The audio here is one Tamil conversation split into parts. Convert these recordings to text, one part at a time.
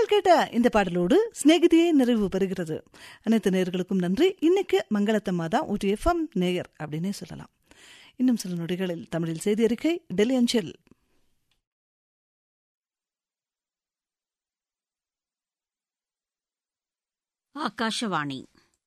நீங்கள் கேட்ட இந்த பாடலோடு சிநேகிதியே நிறைவு பெறுகிறது அனைத்து நேயர்களுக்கும் நன்றி இன்னைக்கு மங்களத்தம்மா தான் ஒரு எஃப்எம் நேயர் அப்படின்னே சொல்லலாம் இன்னும் சில நொடிகளில் தமிழில் செய்தி அறிக்கை டெல்லி அஞ்சல் ಆಕಾಶವಾಣಿ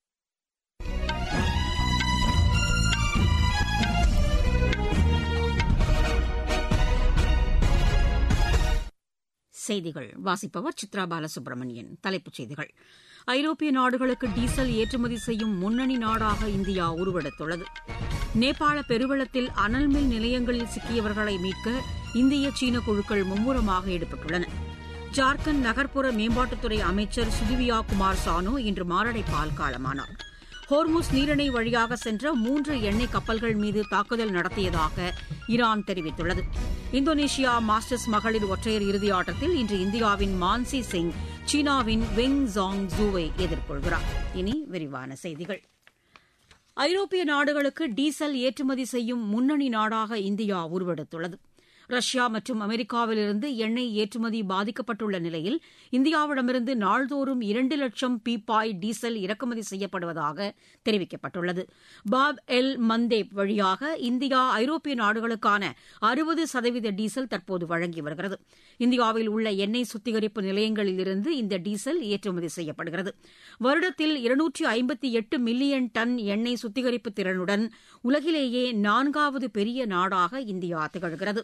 செய்திகள் வாசிப்பவர் சித்ரா பாலசுப்ரமணியன் தலைப்புச் செய்திகள் ஐரோப்பிய நாடுகளுக்கு டீசல் ஏற்றுமதி செய்யும் முன்னணி நாடாக இந்தியா உருவெடுத்துள்ளது நேபாள பெருவெள்ளத்தில் அனல்மில் நிலையங்களில் சிக்கியவர்களை மீட்க இந்திய சீன குழுக்கள் மும்முரமாக ஈடுபட்டுள்ளன ஜார்க்கண்ட் நகர்ப்புற மேம்பாட்டுத்துறை அமைச்சர் சுதிவியா குமார் சானு இன்று மாரடைப்பால் காலமானார் ஹோர்முஸ் நீரிணை வழியாக சென்ற மூன்று எண்ணெய் கப்பல்கள் மீது தாக்குதல் நடத்தியதாக ஈரான் தெரிவித்துள்ளது இந்தோனேஷியா மாஸ்டர்ஸ் மகளிர் ஒற்றையர் இறுதி ஆட்டத்தில் இன்று இந்தியாவின் மான்சி சிங் சீனாவின் வெங் ஜாங் ஜூவை எதிர்கொள்கிறார் இனி விரிவான செய்திகள் ஐரோப்பிய நாடுகளுக்கு டீசல் ஏற்றுமதி செய்யும் முன்னணி நாடாக இந்தியா உருவெடுத்துள்ளது ரஷ்யா மற்றும் அமெரிக்காவிலிருந்து எண்ணெய் ஏற்றுமதி பாதிக்கப்பட்டுள்ள நிலையில் இந்தியாவிடமிருந்து நாள்தோறும் இரண்டு லட்சம் பீப்பாய் டீசல் இறக்குமதி செய்யப்படுவதாக தெரிவிக்கப்பட்டுள்ளது பாப் எல் மந்தேப் வழியாக இந்தியா ஐரோப்பிய நாடுகளுக்கான அறுபது சதவீத டீசல் தற்போது வழங்கி வருகிறது இந்தியாவில் உள்ள எண்ணெய் சுத்திகரிப்பு நிலையங்களிலிருந்து இந்த டீசல் ஏற்றுமதி செய்யப்படுகிறது வருடத்தில் இருநூற்றி ஐம்பத்தி எட்டு மில்லியன் டன் எண்ணெய் சுத்திகரிப்பு திறனுடன் உலகிலேயே நான்காவது பெரிய நாடாக இந்தியா திகழ்கிறது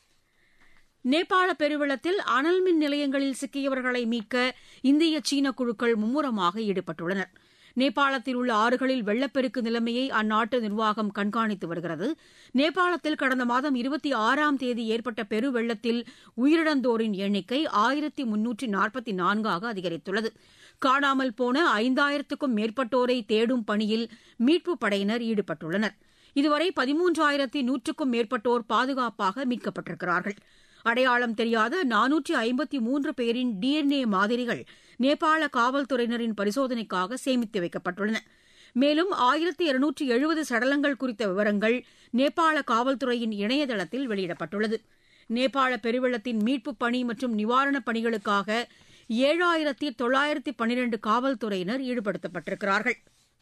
நேபாள பெருவெள்ளத்தில் அனல்மின் நிலையங்களில் சிக்கியவர்களை மீட்க இந்திய சீன குழுக்கள் மும்முரமாக ஈடுபட்டுள்ளனர் நேபாளத்தில் உள்ள ஆறுகளில் வெள்ளப்பெருக்கு நிலைமையை அந்நாட்டு நிர்வாகம் கண்காணித்து வருகிறது நேபாளத்தில் கடந்த மாதம் இருபத்தி ஆறாம் தேதி ஏற்பட்ட பெருவெள்ளத்தில் உயிரிழந்தோரின் எண்ணிக்கை ஆயிரத்தி முன்னூற்றி நாற்பத்தி நான்காக அதிகரித்துள்ளது காணாமல் போன ஐந்தாயிரத்துக்கும் மேற்பட்டோரை தேடும் பணியில் மீட்புப் படையினர் ஈடுபட்டுள்ளனர் இதுவரை பதிமூன்றாயிரத்தி நூற்றுக்கும் மேற்பட்டோர் பாதுகாப்பாக மீட்கப்பட்டிருக்கிறார்கள் அடையாளம் தெரியாத நானூற்றி ஐம்பத்தி மூன்று பேரின் டிஎன்ஏ மாதிரிகள் நேபாள காவல்துறையினரின் பரிசோதனைக்காக சேமித்து வைக்கப்பட்டுள்ளன மேலும் ஆயிரத்தி இருநூற்றி எழுபது சடலங்கள் குறித்த விவரங்கள் நேபாள காவல்துறையின் இணையதளத்தில் வெளியிடப்பட்டுள்ளது நேபாள பெருவெள்ளத்தின் மீட்புப் பணி மற்றும் நிவாரணப் பணிகளுக்காக ஏழாயிரத்தி தொள்ளாயிரத்தி பன்னிரண்டு காவல்துறையினர் ஈடுபடுத்தப்பட்டிருக்கிறார்கள்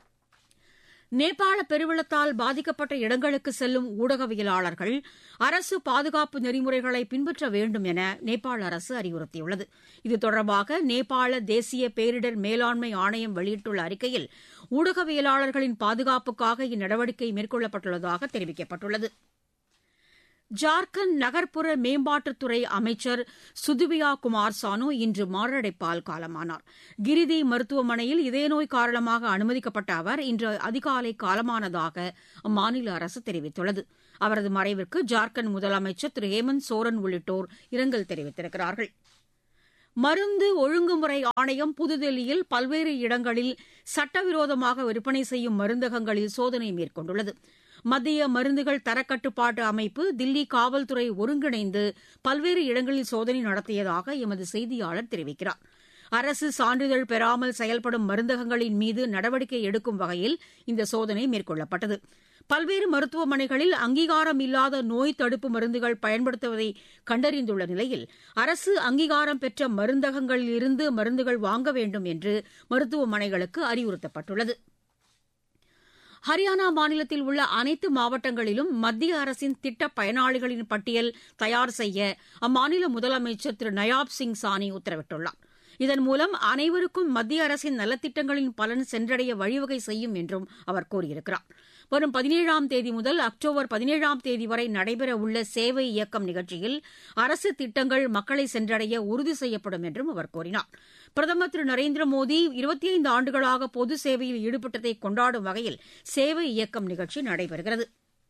நேபாள பெருவெள்ளத்தால் பாதிக்கப்பட்ட இடங்களுக்கு செல்லும் ஊடகவியலாளர்கள் அரசு பாதுகாப்பு நெறிமுறைகளை பின்பற்ற வேண்டும் என நேபாள அரசு அறிவுறுத்தியுள்ளது இது தொடர்பாக நேபாள தேசிய பேரிடர் மேலாண்மை ஆணையம் வெளியிட்டுள்ள அறிக்கையில் ஊடகவியலாளர்களின் பாதுகாப்புக்காக இந்நடவடிக்கை மேற்கொள்ளப்பட்டுள்ளதாக தெரிவிக்கப்பட்டுள்ளது ஜார்க்கண்ட் நகர்ப்புற மேம்பாட்டுத்துறை அமைச்சர் சுதுபியா குமார் சானு இன்று மாரடைப்பால் காலமானார் கிரிதி மருத்துவமனையில் இதயநோய் காரணமாக அனுமதிக்கப்பட்ட அவர் இன்று அதிகாலை காலமானதாக அம்மாநில அரசு தெரிவித்துள்ளது அவரது மறைவிற்கு ஜார்க்கண்ட் முதலமைச்சர் திரு ஹேமந்த் சோரன் உள்ளிட்டோர் இரங்கல் தெரிவித்திருக்கிறார்கள் மருந்து ஒழுங்குமுறை ஆணையம் புதுதில்லியில் பல்வேறு இடங்களில் சட்டவிரோதமாக விற்பனை செய்யும் மருந்தகங்களில் சோதனை மேற்கொண்டுள்ளது மத்திய மருந்துகள் தரக்கட்டுப்பாட்டு அமைப்பு தில்லி காவல்துறை ஒருங்கிணைந்து பல்வேறு இடங்களில் சோதனை நடத்தியதாக எமது செய்தியாளர் தெரிவிக்கிறார் அரசு சான்றிதழ் பெறாமல் செயல்படும் மருந்தகங்களின் மீது நடவடிக்கை எடுக்கும் வகையில் இந்த சோதனை மேற்கொள்ளப்பட்டது பல்வேறு மருத்துவமனைகளில் அங்கீகாரம் இல்லாத நோய் தடுப்பு மருந்துகள் பயன்படுத்துவதை கண்டறிந்துள்ள நிலையில் அரசு அங்கீகாரம் பெற்ற மருந்தகங்களிலிருந்து மருந்துகள் வாங்க வேண்டும் என்று மருத்துவமனைகளுக்கு அறிவுறுத்தப்பட்டுள்ளது ஹரியானா மாநிலத்தில் உள்ள அனைத்து மாவட்டங்களிலும் மத்திய அரசின் திட்ட பயனாளிகளின் பட்டியல் தயார் செய்ய அம்மாநில முதலமைச்சர் திரு நயாப் சிங் சானி உத்தரவிட்டுள்ளார் இதன் மூலம் அனைவருக்கும் மத்திய அரசின் நலத்திட்டங்களின் பலன் சென்றடைய வழிவகை செய்யும் என்றும் அவர் கூறியிருக்கிறார் வரும் பதினேழாம் தேதி முதல் அக்டோபர் பதினேழாம் தேதி வரை நடைபெறவுள்ள சேவை இயக்கம் நிகழ்ச்சியில் அரசு திட்டங்கள் மக்களை சென்றடைய உறுதி செய்யப்படும் என்றும் அவர் கூறினார் பிரதமர் திரு நரேந்திர மோடி இருபத்தி ஐந்து ஆண்டுகளாக பொது சேவையில் ஈடுபட்டதை கொண்டாடும் வகையில் சேவை இயக்கம் நிகழ்ச்சி நடைபெறுகிறது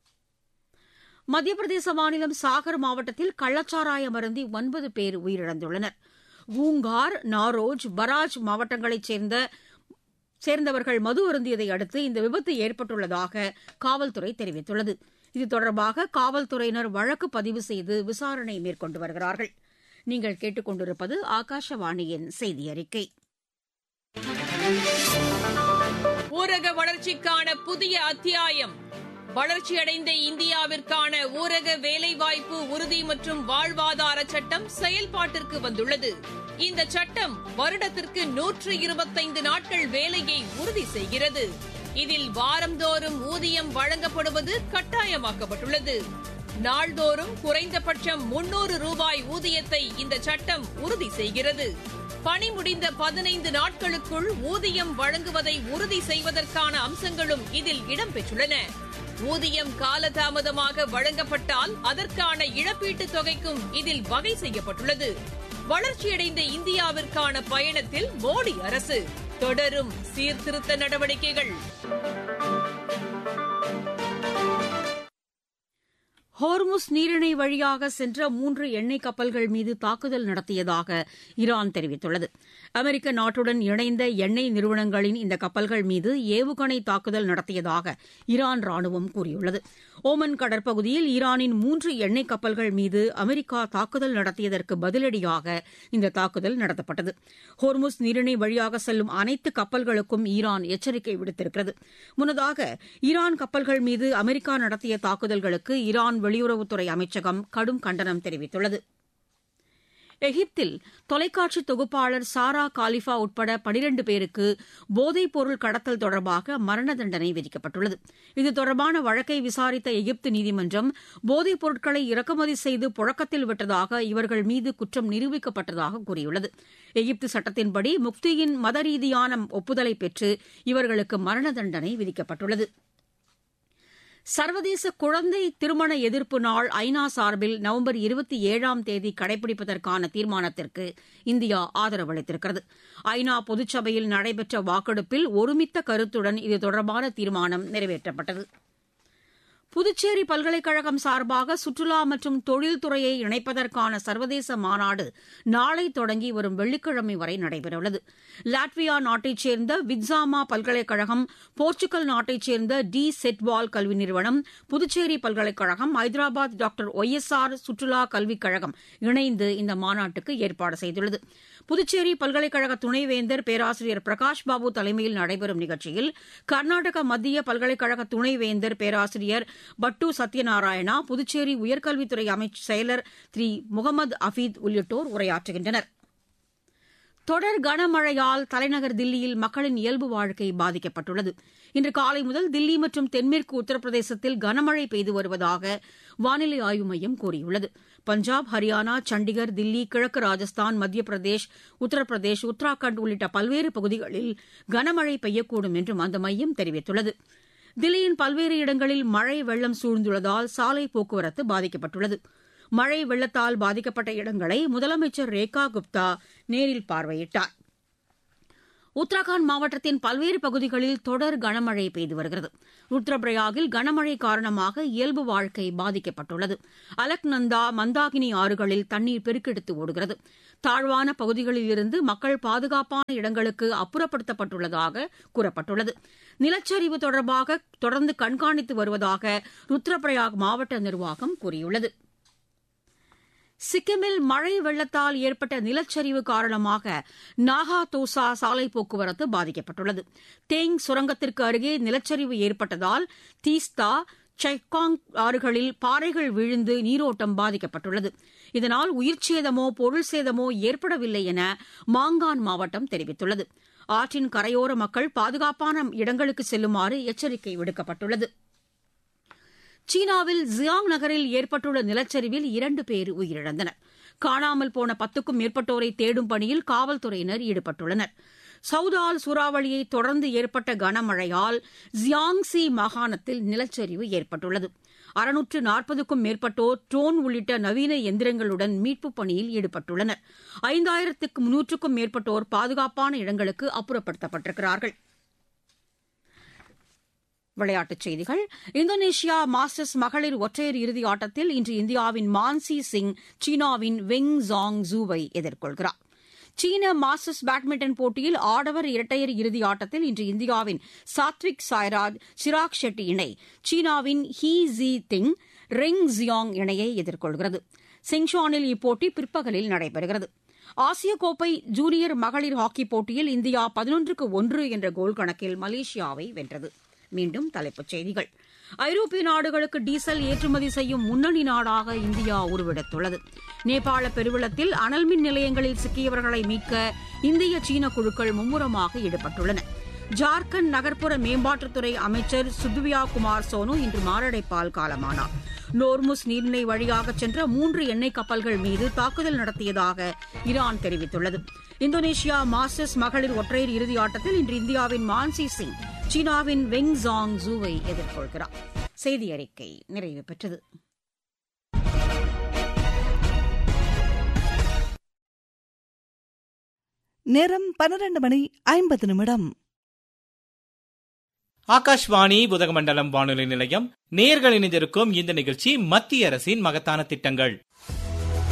மத்திய பிரதேச மாநிலம் சாகர் மாவட்டத்தில் கள்ளச்சாராயம் அருந்தி ஒன்பது பேர் உயிரிழந்துள்ளனர் ஊங்கார் நாரோஜ் பராஜ் மாவட்டங்களைச் சேர்ந்த சேர்ந்தவர்கள் மது அருந்தியதை அடுத்து இந்த விபத்து ஏற்பட்டுள்ளதாக காவல்துறை தெரிவித்துள்ளது இது தொடர்பாக காவல்துறையினர் வழக்கு பதிவு செய்து விசாரணை மேற்கொண்டு வருகிறார்கள் நீங்கள் கேட்டுக்கொண்டிருப்பது ஆகாஷவாணியின் செய்தி அறிக்கை ஊரக வளர்ச்சிக்கான புதிய அத்தியாயம் வளர்ச்சியடைந்த இந்தியாவிற்கான ஊரக வேலைவாய்ப்பு உறுதி மற்றும் வாழ்வாதார சட்டம் செயல்பாட்டிற்கு வந்துள்ளது இந்த சட்டம் வருடத்திற்கு நூற்று இருபத்தைந்து நாட்கள் வேலையை உறுதி செய்கிறது இதில் வாரந்தோறும் ஊதியம் வழங்கப்படுவது கட்டாயமாக்கப்பட்டுள்ளது நாள்தோறும் குறைந்தபட்சம் முன்னூறு ரூபாய் ஊதியத்தை இந்த சட்டம் உறுதி செய்கிறது பணி முடிந்த பதினைந்து நாட்களுக்குள் ஊதியம் வழங்குவதை உறுதி செய்வதற்கான அம்சங்களும் இதில் இடம்பெற்றுள்ளன ஊதியம் காலதாமதமாக வழங்கப்பட்டால் அதற்கான இழப்பீட்டுத் தொகைக்கும் இதில் வகை செய்யப்பட்டுள்ளது வளர்ச்சியடைந்த இந்தியாவிற்கான பயணத்தில் மோடி அரசு தொடரும் சீர்திருத்த நடவடிக்கைகள் ஹோர்முஸ் நீரிணை வழியாக சென்ற மூன்று எண்ணெய் கப்பல்கள் மீது தாக்குதல் நடத்தியதாக ஈரான் தெரிவித்துள்ளது அமெரிக்க நாட்டுடன் இணைந்த எண்ணெய் நிறுவனங்களின் இந்த கப்பல்கள் மீது ஏவுகணை தாக்குதல் நடத்தியதாக ஈரான் ராணுவம் கூறியுள்ளது ஓமன் கடற்பகுதியில் ஈரானின் மூன்று எண்ணெய் கப்பல்கள் மீது அமெரிக்கா தாக்குதல் நடத்தியதற்கு பதிலடியாக இந்த தாக்குதல் நடத்தப்பட்டது ஹோர்முஸ் நீரிணை வழியாக செல்லும் அனைத்து கப்பல்களுக்கும் ஈரான் எச்சரிக்கை விடுத்திருக்கிறது முன்னதாக ஈரான் கப்பல்கள் மீது அமெரிக்கா நடத்திய தாக்குதல்களுக்கு ஈரான் வெளியுறவுத்துறை அமைச்சகம் கடும் கண்டனம் தெரிவித்துள்ளது எகிப்தில் தொலைக்காட்சி தொகுப்பாளர் சாரா காலிஃபா உட்பட பனிரண்டு பேருக்கு போதைப் பொருள் கடத்தல் தொடர்பாக மரண தண்டனை விதிக்கப்பட்டுள்ளது இது தொடர்பான வழக்கை விசாரித்த எகிப்து நீதிமன்றம் போதைப் பொருட்களை இறக்குமதி செய்து புழக்கத்தில் விட்டதாக இவர்கள் மீது குற்றம் நிரூபிக்கப்பட்டதாக கூறியுள்ளது எகிப்து சட்டத்தின்படி முப்தியின் மத ரீதியான ஒப்புதலை பெற்று இவர்களுக்கு மரண தண்டனை விதிக்கப்பட்டுள்ளது சர்வதேச குழந்தை திருமண எதிர்ப்பு நாள் ஐநா சார்பில் நவம்பர் இருபத்தி ஏழாம் தேதி கடைபிடிப்பதற்கான தீர்மானத்திற்கு இந்தியா ஆதரவு அளித்திருக்கிறது ஐநா பொதுச்சபையில் நடைபெற்ற வாக்கெடுப்பில் ஒருமித்த கருத்துடன் இது தொடர்பான தீர்மானம் நிறைவேற்றப்பட்டது புதுச்சேரி பல்கலைக்கழகம் சார்பாக சுற்றுலா மற்றும் தொழில்துறையை இணைப்பதற்கான சர்வதேச மாநாடு நாளை தொடங்கி வரும் வெள்ளிக்கிழமை வரை நடைபெறவுள்ளது லாட்வியா நாட்டைச் சேர்ந்த விட்சாமா பல்கலைக்கழகம் போர்ச்சுகல் நாட்டைச் சேர்ந்த டி செட்வால் கல்வி நிறுவனம் புதுச்சேரி பல்கலைக்கழகம் Hyderabad doctor Y S R சுற்றுலா கல்விக் கழகம் இணைந்து இந்த மாநாட்டுக்கு ஏற்பாடு செய்துள்ளது புதுச்சேரி பல்கலைக்கழக துணைவேந்தர் பேராசிரியர் பிரகாஷ் பாபு தலைமையில் நடைபெறும் நிகழ்ச்சியில் கர்நாடக மத்திய பல்கலைக்கழக துணைவேந்தர் பேராசிரியர் பட்டு சத்யநாராயணா புதுச்சேரி உயர்கல்வித்துறை அமைச்சர் செயலர் திரு முகமது அபீத் உள்ளிட்டோர் உரையாற்றுகின்றனர் தொடர் கனமழையால் தலைநகர் தில்லியில் மக்களின் இயல்பு வாழ்க்கை பாதிக்கப்பட்டுள்ளது இன்று காலை முதல் தில்லி மற்றும் தென்மேற்கு உத்தரப்பிரதேசத்தில் கனமழை பெய்து வருவதாக வானிலை ஆய்வு மையம் கூறியுள்ளது பஞ்சாப் ஹரியானா சண்டிகர் தில்லி கிழக்கு ராஜஸ்தான் மத்திய பிரதேஷ் உத்தரப்பிரதேஷ் உத்தராகண்ட் உள்ளிட்ட பல்வேறு பகுதிகளில் கனமழை பெய்யக்கூடும் என்றும் அந்த மையம் தெரிவித்துள்ளது தில்லியின் பல்வேறு இடங்களில் மழை வெள்ளம் சூழ்ந்துள்ளதால் சாலை போக்குவரத்து பாதிக்கப்பட்டுள்ளது மழை வெள்ளத்தால் பாதிக்கப்பட்ட இடங்களை முதலமைச்சர் ரேகா குப்தா நேரில் பார்வையிட்டார் உத்தரகாண்ட் மாவட்டத்தின் பல்வேறு பகுதிகளில் தொடர் கனமழை பெய்து வருகிறது ருத்ரபிரயாகில் கனமழை காரணமாக இயல்பு வாழ்க்கை பாதிக்கப்பட்டுள்ளது அலக்நந்தா மந்தாகினி ஆறுகளில் தண்ணீர் பெருக்கெடுத்து ஓடுகிறது தாழ்வான பகுதிகளில் இருந்து மக்கள் பாதுகாப்பான இடங்களுக்கு அப்புறப்படுத்தப்பட்டுள்ளதாக கூறப்பட்டுள்ளது நிலச்சரிவு தொடர்பாக தொடர்ந்து கண்காணித்து வருவதாக ருத்ரபிரயாக் மாவட்ட நிர்வாகம் கூறியுள்ளது சிக்கிமில் மழை வெள்ளத்தால் ஏற்பட்ட நிலச்சரிவு காரணமாக நாகா தோசா சாலை போக்குவரத்து பாதிக்கப்பட்டுள்ளது தேங் சுரங்கத்திற்கு அருகே நிலச்சரிவு ஏற்பட்டதால் தீஸ்தா செக்காங் ஆறுகளில் பாறைகள் விழுந்து நீரோட்டம் பாதிக்கப்பட்டுள்ளது இதனால் உயிர்ச்சேதமோ பொருள் சேதமோ ஏற்படவில்லை என மாங்கான் மாவட்டம் தெரிவித்துள்ளது ஆற்றின் கரையோர மக்கள் பாதுகாப்பான இடங்களுக்கு செல்லுமாறு எச்சரிக்கை விடுக்கப்பட்டுள்ளது சீனாவில் ஜியாங் நகரில் ஏற்பட்டுள்ள நிலச்சரிவில் இரண்டு பேர் உயிரிழந்தனர் காணாமல் போன பத்துக்கும் மேற்பட்டோரை தேடும் பணியில் காவல்துறையினர் ஈடுபட்டுள்ளனர் சவுதால் சூறாவளியை தொடர்ந்து ஏற்பட்ட கனமழையால் ஜியாங்சி மாகாணத்தில் நிலச்சரிவு ஏற்பட்டுள்ளது அறுநூற்று நாற்பதுக்கும் மேற்பட்டோர் ட்ரோன் உள்ளிட்ட நவீன எந்திரங்களுடன் மீட்புப் பணியில் ஈடுபட்டுள்ளனர் ஐந்தாயிரத்துக்கு முன்னூற்றுக்கும் மேற்பட்டோர் பாதுகாப்பான இடங்களுக்கு அப்புறப்படுத்தப்பட்டிருக்கிறார்கள் விளையாட்டுச் செய்திகள் இந்தோனேஷியா மாஸ்டர்ஸ் மகளிர் ஒற்றையர் இறுதி ஆட்டத்தில் இன்று இந்தியாவின் மான்சி சிங் சீனாவின் வெங் ஜாங் ஜூவை எதிர்கொள்கிறார் சீன மாஸ்டர்ஸ் பேட்மிண்டன் போட்டியில் ஆடவர் இரட்டையர் இறுதி ஆட்டத்தில் இன்று இந்தியாவின் சாத்விக் சாய்ராஜ் சிராக் ஷெட்டி இணை சீனாவின் He Jiting Ren Xiang இணையை எதிர்கொள்கிறது சிங்ஷானில் இப்போட்டி பிற்பகலில் நடைபெறுகிறது ஆசிய கோப்பை ஜூனியர் மகளிர் ஹாக்கி போட்டியில் இந்தியா பதினொன்றுக்கு ஒன்று என்ற கோல் கணக்கில் மலேசியாவை வென்றது மீண்டும் தலைப்புச் செய்திகள் ஐரோப்பிய நாடுகளுக்கு டீசல் ஏற்றுமதி செய்யும் முன்னணி நாடாக இந்தியா உருவெடுத்துள்ளது நேபாள பெருவெள்ளத்தில் அனல்மின் நிலையங்களில் சிக்கியவர்களை மீட்க இந்திய சீன குழுக்கள் மும்முரமாக ஈடுபட்டுள்ளன ஜார்க்கண்ட் நகர்ப்புற மேம்பாட்டுத்துறை அமைச்சர் சுத்வியா குமார் சோனு இன்று மாரடைப்பால் காலமானார் நோர்முஸ் நீர்நிலை வழியாக சென்ற மூன்று எண்ணெய் கப்பல்கள் மீது தாக்குதல் நடத்தியதாக ஈரான் தெரிவித்துள்ளது இந்தோனேஷியா மாஸ்டர்ஸ் மகளிர் ஒற்றையர் இறுதி ஆட்டத்தில் இன்று இந்தியாவின் மான்சி சிங் சீனாவின் வெங் ஜாங் ஜூவை எதிர்கொள்கிறார் செய்தி அறிக்கை நிறைவு பெற்றது நேரம் பன்னிரண்டு மணி ஐம்பது நிமிடம் ஆகாஷ்வாணி உதகமண்டலம் வானொலி நிலையம் நேர்கள் இணைந்திருக்கும் இந்த நிகழ்ச்சி மத்திய அரசின் மகத்தான திட்டங்கள்